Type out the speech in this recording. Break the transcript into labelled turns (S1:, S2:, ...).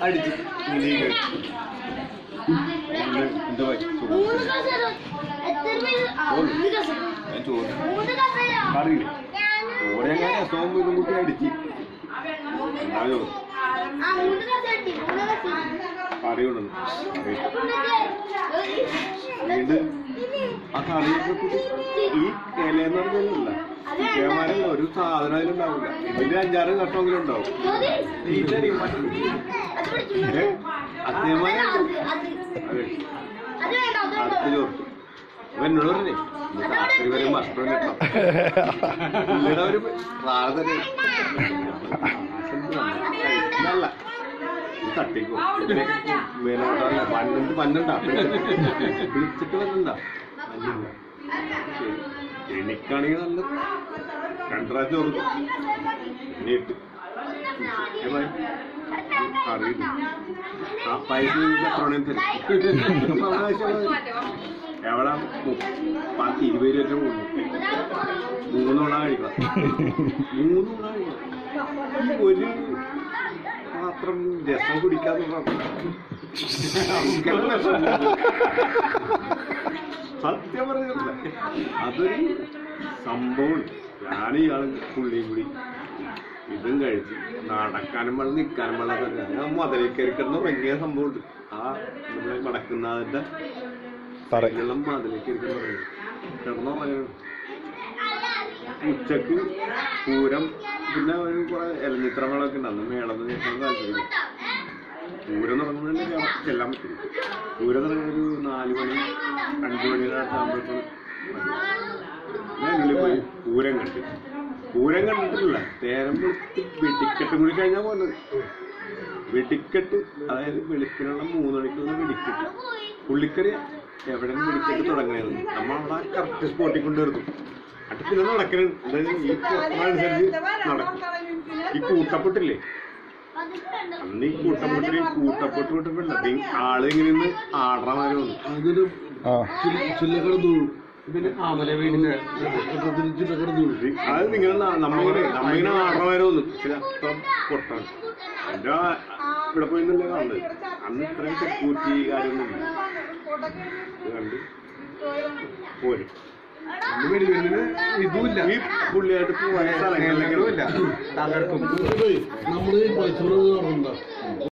S1: അടിച്ച് ഇങ്ങനെ ഒന്ന് എന്താ പറ്റി?
S2: മൂന്ന്
S1: ചോറ്.
S2: കസേര എത്ര പേര് ആ, മൂന്ന് കസേര
S1: ഞാൻ ചോറ്
S2: മൂന്ന് കസേര
S1: കറിയില്ല
S2: ഞാന്
S1: ചോറ് ഞാൻ രസവും ഇതും കൂട്ടി അടിച്ച് എന്താ ചോറ്
S2: ആ മൂന്ന് കസേര ഇട്ടി, മൂന്ന് കസേര
S1: കറി കൊണ്ടുവന്നു
S2: എന്നിട്ട്
S1: ആ കറിയൊക്കെ കൂട്ടി ഈ ഇലയെന്ന് പറഞ്ഞല്ല ഇതേമാരല്ല ഒരു സാധനം അതിലുണ്ടാവില്ല ഇതിന്റെ അഞ്ചാറ് കഷ്ടമെങ്കിലും ഉണ്ടാവും
S2: ജ്യോതി,
S1: ഈ ചെടി മറ്റു
S2: അത് പിടിച്ചു.
S1: ഏ? അതേമാതിരി
S2: അത്
S1: ഉണ്ട്.
S2: അത്
S1: അതെ
S2: അത് വേണ്ട അത്
S1: അടുത്ത
S2: വേണ്ട
S1: ചോറ് അപ്പൊ എന്നോട് പറഞ്ഞേ ഇന്ന് രാത്രി വരെ ഭക്ഷണം കിട്ടണം പുള്ളിയുടെ ഒരു പ്രാർത്ഥന കഴിക്കുന്നല്ല തട്ടിക്കോ മേലോട്ടല്ല പണ്ടുണ്ട് പണ്ടുണ്ടാ വിളിച്ചിട്ട് വന്നിണ്ടാ പണ്ടില്ല. ശരി. എനിക്കാണെങ്കിൽ നല്ല രണ്ടര ചോറ് നീട്ട് അറിയില്ല ആ പൈസ നിങ്ങൾക്ക് എത്ര വേണേലും തരും അപ്പൊ അവിടെ ആവശ്യമുള്ളത് എവിടെ മു- പത്ത് ഇരുപത് രൂപ കൂടുന്നു മൂന്നോണ കഴിക്കണം മൂന്നോണ കഴിക്കണം ഒരു പാത്രം രസം കുടിക്കാന്ന് പറഞ്ഞു സത്യം പറഞ്ഞില്ല അതൊരു സംഭവം ഞാൻ ഇയാള് പുള്ളിയും കൂടി ഇതും കഴിച്ച് നടക്കാനും വെള്ളം നിൽക്കാനും വെള്ളം ഞാൻ മതിലേക്ക് കയറി കിടന്ന് ഉറങ്ങിയ സംഭവമുണ്ട് ആ നമ്മളെ വടക്കുന്നതിന്റെ
S3: പറ
S1: വെള്ളം മതിലേക്ക് കയറി കിടന്ന് ഉറങ്ങണം ഉച്ചക്ക് പൂരം പിന്നെ ഒരു കുറെ ഇലഞ്ഞിത്ര മേളൊക്കെ ഉണ്ട് അന്ന് മേളം കേൾക്കാൻ താല്പര്യം പൂരം തുടങ്ങുന്നതിന് കേരളം ചെല്ലാൻ പറ്റും പൂരം തുടങ്ങുന്ന ഒരു നാല് മണി അഞ്ചു മണിയുടെ അടുത്താകുമ്പോഴത്തേക്കും ഞാൻ ഉള്ളിൽ പോയി പൂരം കണ്ടു പൂരം കണ്ടിട്ടില്ല നേരം വെളുത്ത് വെടിക്കെട്ടും കൂടി കഴിഞ്ഞാൽ പോകുന്നത് വെടിക്കെട്ട് അതായത് വെളുപ്പിനുള്ള മൂന്ന് മണിക്കുള്ള വെടിക്കെട്ട് പുള്ളിക്കറി എവിടെ നിന്ന് വെടിക്കെട്ട് തുടങ്ങണേന്ന് നമ്മ അവിടെ കറക്റ്റ് സ്പോട്ടിൽ കൊണ്ടുവരുന്നു അത് പിന്നെ നടക്കണം അതായത് ഈ അനുസരിച്ച് നടക്കും ഈ കൂട്ടപ്പെട്ടില്ലേ അന്ന് ഈ കൂട്ടപ്പെട്ടില് കൂട്ടപ്പെട്ട് വിട്ടിട്ടില്ല ആള് ഇങ്ങനെ നിന്ന് ആടണമാര് വന്നു
S4: അതൊരു
S3: ആ
S4: ചില്ലക്കടന്നു
S1: പിന്നെ ആമല വീടിന്റെ
S4: ചില്ലക്കടന്നു
S1: അത് നിങ്ങൾ നമ്മളിങ്ങനെ നമ്മളിങ്ങനെ ആടണമാര് വന്നു ചില അത്ര പൊട്ടാണ് എന്റെ ആ- ഇവിടെ പോയി നിന്നല്ലേ കാണുന്നത് അന്ന് ഇത്രയും സെക്യൂരിറ്റി കാര്യമൊന്നും ഇത് കണ്ട് പോരും
S4: ഇതുമില്ല
S1: ഈ പുള്ളിയായിട്ട് പോയ സ്ഥലങ്ങളിലെങ്കിലും ഇല്ല
S4: നമ്മള് ഈ പൈസ നടന്നുണ്ടോ